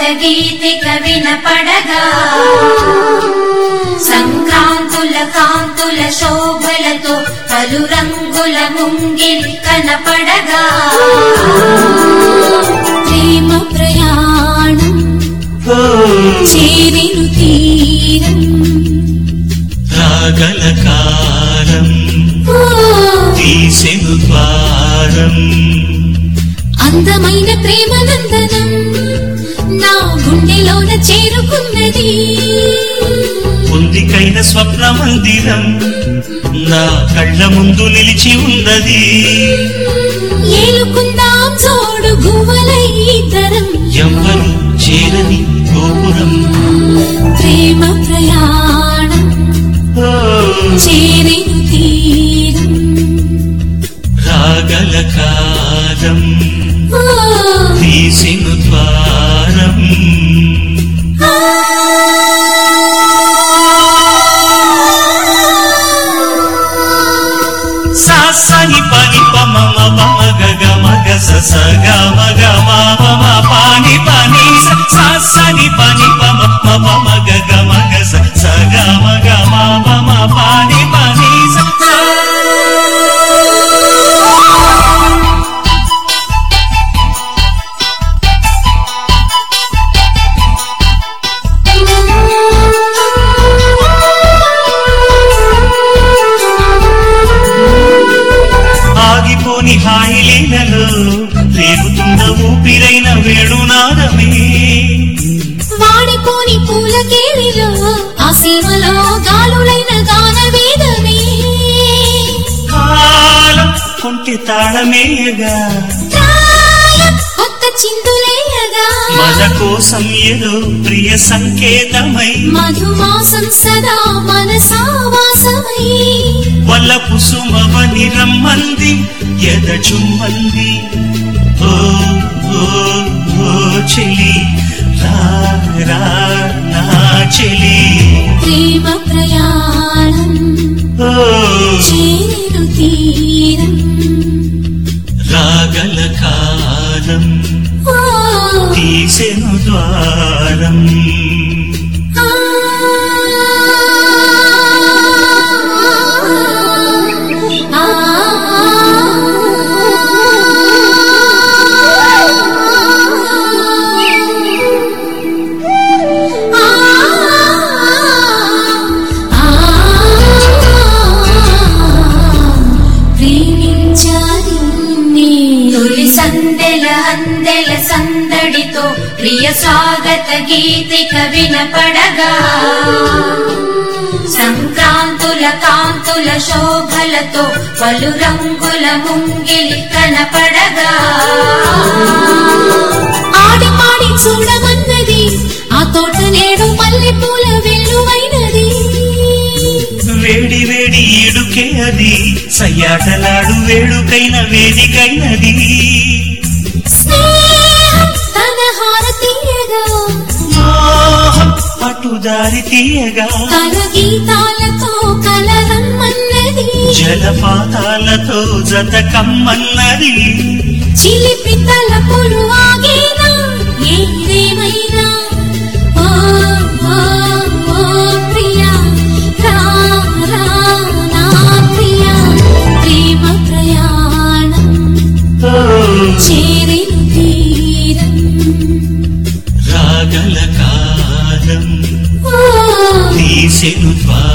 గీతిక వినపడగా సంక్రాంతుల కాంతుల శోభలతో పలు రంగుల ముంగిలి కనపడగా ప్రేమ ప్రయాణం చేరిను తీరం రాగల కాలం ఓ, తీసెను ద్వారం అందమైన ప్రేమ నందనం నా గుండెలోన చేరుకున్నది పొందికైన స్వప్న మందిరం నా కళ్ళ ముందు నిలిచి ఉన్నది ఏలుకుందాం జోడు గువ్వలై ఇద్దరం ఎవ్వరు చేరని గోపురం ప్రేమ ప్రయాణం ఓ, చేరిను తీరం రాగల కాలం ఓ, తీసెను ద్వారం సాసని పని పమ మమ గగ మగ స గ మగ మమ మ పాని పని సాసని పని పమ మమ మగ గ మగ స గ మగ మమ మ పాని పని స ఆగిపోని హాయి లీలలో రేగుతున్న ఊపిరైన వేణునాదమే వాడిపోని పూల కేళిలో ఆ సీమలో గాలులైన గాన వేదమే కాలం కొంటె తాళమేయగా ప్రాయం కొత్త చిందులేయగా మన కోసం ఏదో ప్రియ సంకేతమై మధుమాసం సదా మనసావాసమై వల్ల కుసుమవని రమ్మంది ఎద చుమ్మంది ఓ ఓ ఓ చెలి రా రా నా చెలి ప్రేమ ప్రయాణం ఓ చేరిను తీరం రాగల కాలం ఓ, తీసెను ద్వారం ఆ, ఆ, ప్రేమించాలి నిన్నే. తొలి సందెల అందెల సందడితో ప్రియ స్వాగత గీతిక వినపడగా సంక్రాంతుల కాంతుల శోభలతో పలు రంగుల ముంగిలి కనపడగా ఆడి పాడి చూడమన్నది ఆ తోట నేడు మల్లె పూల వెలువైనది వేడి వేడి ఈడుకే అది సయ్యాటలాడు వేడుకైన వేదికైనది స్నేహం తన హారతీయగా మోహం పట్టుదారి తీయగా కల గీతాలతో కలరమ్మన్నది జలపాతాలతో జత కమ్మన్నది చిలిపి తలపులు ఆగేనా ఏదేమైనా ఓ ఓ ఓ ప్రియా రా రా నా ప్రియా ప్రేమ ప్రయాణం ఓ, చేరిను తీరం రాగల కాలం ఓ తీసెను ద్వారం